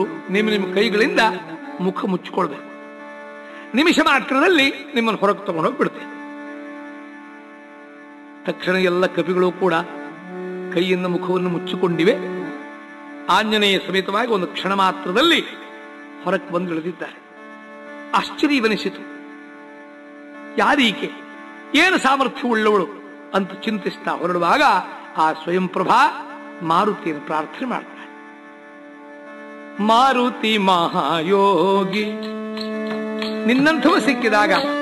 ನಿಮ್ಮ ನಿಮ್ಮ ಕೈಗಳಿಂದ ಮುಖ ಮುಚ್ಚಿಕೊಳ್ಬೇಕು ನಿಮಿಷ ಮಾತ್ರದಲ್ಲಿ ನಿಮ್ಮನ್ನು ಹೊರಗೆ ತಗೊಂಡೋಗಿ ಬಿಡ್ತೇನೆ ತಕ್ಷಣ ಎಲ್ಲ ಕಪಿಗಳು ಕೂಡ ಕೈಯಿಂದ ಮುಖವನ್ನು ಮುಚ್ಚಿಕೊಂಡಿವೆ ಆಂಜನೇಯ ಸಮೇತವಾಗಿ ಒಂದು ಕ್ಷಣ ಮಾತ್ರದಲ್ಲಿ ಹೊರಕ್ಕೆ ಬಂದು ಇಳಿದಿದ್ದಾರೆ ಆಶ್ಚರ್ಯವನಿಸಿತು ಯಾರೀಕೆ ಏನು ಸಾಮರ್ಥ್ಯವುಳ್ಳವಳು ಅಂತ ಚಿಂತಿಸ್ತಾ ಹೊರಡುವಾಗ ಆ ಸ್ವಯಂ ಪ್ರಭಾ ಮಾರುತಿಯನ್ನು ಪ್ರಾರ್ಥನೆ ಮಾಡ್ತಾಳೆ ಮಾರುತಿ ಮಹಾಯೋಗಿ ನಿನ್ನಂಥವ ಸಿಕ್ಕಿದಾಗ